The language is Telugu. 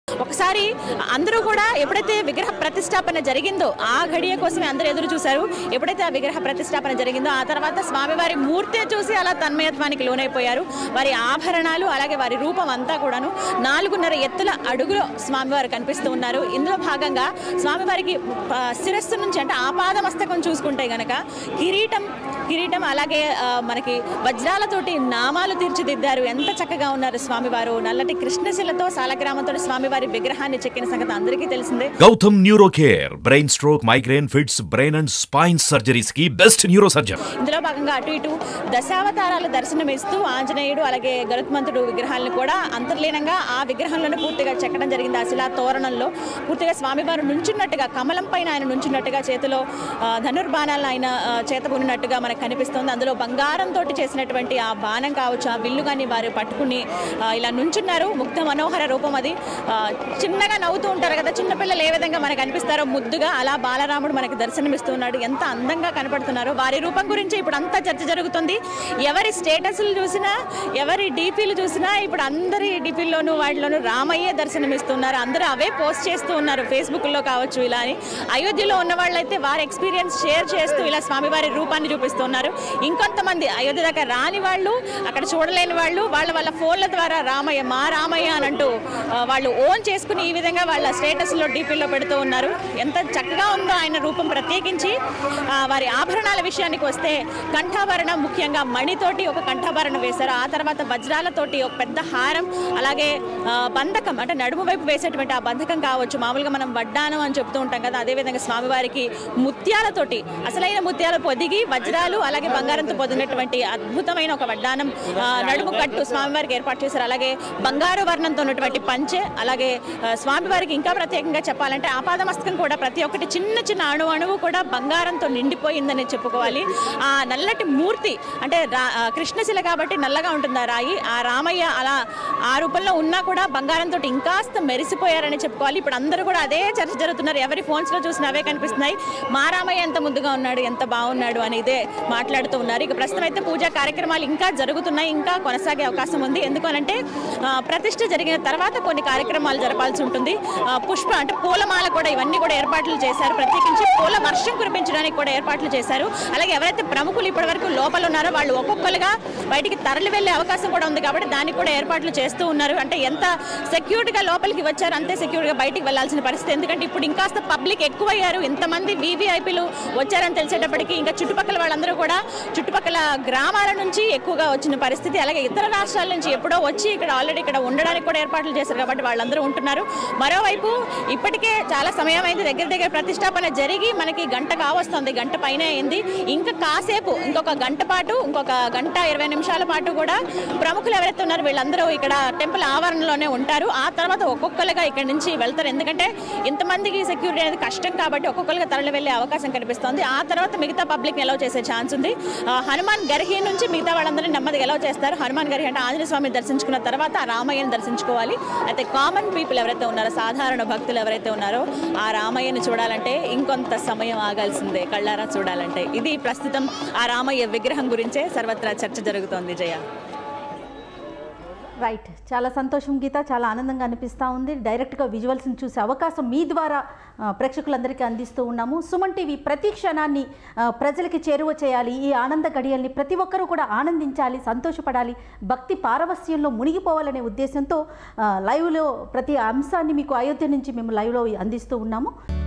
ఒకసారి అందరూ కూడా ఎప్పుడైతే విగ్రహ ప్రతిష్టాపన జరిగిందో ఆ ఘడియ కోసమే అందరూ ఎదురు చూశారు ఎప్పుడైతే ఆ విగ్రహ ప్రతిష్టాపన జరిగిందో ఆ తర్వాత స్వామివారి మూర్తి చూసి అలా తన్మయత్వానికి లోనైపోయారు వారి ఆభరణాలు అలాగే వారి రూపం అంతా కూడాను నాలుగున్నర ఎత్తుల అడుగులో స్వామివారు కనిపిస్తూ ఉన్నారు ఇందులో భాగంగా స్వామివారికి ఆ, శిరస్సు నుంచి అంటే ఆపాదమస్తకం చూసుకుంటే గనక కిరీటం కిరీటం అలాగే ఆ, మనకి వజ్రాలతోటి నామాలు తీర్చిదిద్దారు ఎంత చక్కగా ఉన్నారు స్వామివారు నల్లటి కృష్ణశిలతో సాలగ్రామంతో స్వామివారి విగ్రహాన్ని చెక్కిన సంగతి అందరికీ తెలిసిందే Gautam neuro care brain stroke migraine fits brain and spine surgeries కి బెస్ట్ న్యూరో సర్జన్ ఇందులో భాగంగా అటు ఇటు దశావతారాల దర్శనమిస్తూ ఆంజనేయుడు అలాగే గరుత్మంతుడు విగ్రహాలను కూడా అంతర్లీనంగా ఆ విగ్రహంలోనే పూర్తిగా చెక్కడం జరిగింది ఆ శిలా తోరణంలో పూర్తిగా స్వామివారు నుంచున్నట్టుగా కమలం పైన ఆయన నుంచున్నట్టుగా చేతిలో ఆ, ధనుర్బాణాలను ఆయన ఆ, చేతబూనినట్టుగా మనకు కనిపిస్తుంది అందులో బంగారంతో చేసినటువంటి ఆ బాణం కావచ్చు ఆ విల్లు కానీ వారు పట్టుకుని ఆ, ఇలా నుంచున్నారు ముగ్ధ మనోహర రూపం అది ఆ, చిన్నగా నవ్వుతూ ఉంటారు కదా చిన్నపిల్లలు ఏ విధంగా మనకు అనిపిస్తారో ముద్దుగా అలా బాలరాముడు మనకి దర్శనమిస్తున్నాడు ఎంత అందంగా కనపడుతున్నారు వారి రూపం గురించి ఇప్పుడు అంతా చర్చ జరుగుతుంది ఎవరి స్టేటస్లు చూసినా ఎవరి డీపీలు చూసినా ఇప్పుడు అందరి డీపీల్లోనూ వాటిలోనూ రామయ్యే దర్శనమిస్తున్నారు అందరూ అవే పోస్ట్ చేస్తూ ఉన్నారు ఫేస్బుక్లో కావచ్చు ఇలా అని అయోధ్యలో ఉన్న వాళ్ళైతే వారి ఎక్స్పీరియన్స్ షేర్ చేస్తూ ఇలా స్వామివారి రూపాన్ని చూపిస్తున్నారు ఇంకొంతమంది అయోధ్య దాకా రాని వాళ్ళు అక్కడ చూడలేని వాళ్ళు వాళ్ళ వాళ్ళ ఫోన్ల ద్వారా రామయ్య మా రామయ్య అని అంటూ ఆ, వాళ్ళు ఓన్ చేసుకుని ఈ విధంగా వాళ్ళ స్టేటస్లో డీపీలో పెడుతూ ఉన్నారు ఎంత చక్కగా ఉందో ఆయన రూపం ప్రత్యేకించి ఆ, వారి ఆభరణాల విషయానికి వస్తే కంఠాభరణం ముఖ్యంగా మణితోటి ఒక కంఠాభరణం వేశారు ఆ తర్వాత వజ్రాలతోటి ఒక పెద్ద హారం అలాగే ఆ, బంధకం అంటే నడుము వైపు వేసేటువంటి ఆ బంధకం కావచ్చు మామూలుగా మనం వడ్డానం అని చెప్తూ ఉంటాం కదా అదేవిధంగా స్వామివారికి ముత్యాలతోటి అసలైన ముత్యాలు పొదిగి వజ్రాలు అలాగే బంగారంతో పొదిగినటువంటి అద్భుతమైన ఒక వడ్డానం ఆ, నడుము కట్టు స్వామివారికి ఏర్పాటు చేశారు అలాగే బంగారు వర్ణంతో ఉన్నటువంటి పంచె అలాగే ఆ, స్వామివారికి ఇంకా ప్రత్యేకంగా చెప్పాలంటే ఆపాదమస్తకం కూడా ప్రతి ఒక్కటి చిన్న చిన్న అణు అణువు కూడా బంగారంతో నిండిపోయిందని చెప్పుకోవాలి ఆ నల్లటి మూర్తి అంటే రా- ఆ, కృష్ణశిల కాబట్టి నల్లగా ఉంటుంది ఆ రాయి ఆ రామయ్య అలా ఆ రూపంలో ఉన్నా కూడా బంగారంతో ఇంకాస్త మెరిసిపోయారని చెప్పుకోవాలి ఇప్పుడు అందరూ కూడా అదే చర్చ జరుగుతున్నారు ఎవరి phones లో చూసినా అవే కనిపిస్తున్నాయి మా రామయ్య ఎంత ముద్దుగా ఉన్నాడు ఎంత బాగున్నాడు అని ఇదే మాట్లాడుతూ ఉన్నారు ఇక ప్రస్తుతం అయితే పూజా కార్యక్రమాలు ఇంకా జరుగుతున్నాయి ఇంకా కొనసాగే అవకాశం ఉంది ఎందుకనంటే ఆ, ప్రతిష్ఠ జరిగిన తర్వాత కొన్ని కార్యక్రమాలు జరపాల్సి ఉంటుంది ఆ, పుష్ప అంటే పూలమాల కూడా ఇవన్నీ కూడా ఏర్పాట్లు చేశారు ప్రత్యేకించి పూల వర్షం కురిపించడానికి కూడా ఏర్పాట్లు చేశారు అలాగే ఎవరైతే ప్రముఖులు ఇప్పటి వరకు లోపల ఉన్నారో వాళ్ళు ఒక్కొక్కరుగా బయటికి తరలి వెళ్ళే అవకాశం కూడా ఉంది కాబట్టి దానికి కూడా ఏర్పాట్లు చేస్తూ ఉన్నారు అంటే ఎంత సెక్యూర్డ్గా లోపలికి వచ్చారు అంతే సెక్యూర్డ్గా బయటికి వెళ్ళాల్సిన పరిస్థితి ఎందుకంటే ఇప్పుడు ఇంకాస్త పబ్లిక్ ఎక్కువయ్యారు ఇంతమంది వీవీఐపీలు వచ్చారని తెలిసేటప్పటికి ఇంకా చుట్టుపక్కల వాళ్ళందరూ కూడా చుట్టుపక్కల గ్రామాల నుంచి ఎక్కువగా వచ్చిన పరిస్థితి అలాగే ఇతర రాష్ట్రాల నుంచి ఎప్పుడో వచ్చి ఇక్కడ ఆల్రెడీ ఇక్కడ ఉండడానికి కూడా ఏర్పాట్లు చేశారు కాబట్టి వాళ్ళందరూ ఉంటున్నారు మరోవైపు ఇప్పటికే చాలా సమయం అయింది దగ్గర దగ్గర ప్రతిష్టాపన జరిగి మనకి గంట కావస్తుంది గంట పైన అయింది ఇంకా కాసేపు ఇంకొక గంట పాటు ఇంకొక గంట ఇరవై నిమిషాల పాటు కూడా ప్రముఖులు ఎవరైతే ఉన్నారో వీళ్ళందరూ ఇక్కడ టెంపుల్ ఆవరణలోనే ఉంటారు ఆ తర్వాత ఒక్కొక్కరుగా ఇక్కడ నుంచి వెళ్తారు ఎందుకంటే ఇంతమందికి సెక్యూరిటీ అనేది కష్టం కాబట్టి ఒక్కొక్కరుగా తరలి వెళ్ళే అవకాశం కనిపిస్తోంది ఆ తర్వాత మిగతా పబ్లిక్ ఎలవ్ చేసే ఛాన్స్ ఉంది ఆ, హనుమాన్ గర్హి నుంచి మిగతా వాళ్ళందరినీ నెమ్మదిగా ఎలవ్ చేస్తారు హనుమాన్ గర్హి అంటే ఆంజనేయ స్వామిని దర్శించుకున్న తర్వాత ఆ రామయ్యని దర్శించుకోవాలి అయితే కామన్ పీపుల్ ఎవరైతే ఉన్నారో సాధారణ భక్తులు ఎవరైతే ఉన్నారో ఆ రామయ్యని చూడాలంటే ఇంకొంత సమయం ఆగాల్సిందే కళ్ళారా చూడాలంటే ఇది ప్రస్తుతం ఆ రామయ్య విగ్రహం గురించే సర్వత్రా చర్చ జరుగుతోంది జయ రైట్ చాలా సంతోషం గీత చాలా ఆనందంగా అనిపిస్తూ ఉంది డైరెక్ట్గా విజువల్స్ని చూసే అవకాశం మీ ద్వారా ఆ, ప్రేక్షకులందరికీ అందిస్తూ ఉన్నాము సుమన్ టీవీ ప్రతి క్షణాన్ని ఆ, ప్రజలకి చేరువ చేయాలి ఈ ఆనంద గడియల్ని ప్రతి ఒక్కరూ కూడా ఆనందించాలి సంతోషపడాలి భక్తి పారవస్యంలో మునిగిపోవాలనే ఉద్దేశంతో ఆ, లైవ్లో ప్రతి అంశాన్ని మీకు అయోధ్య నుంచి మేము లైవ్లో అందిస్తూ ఉన్నాము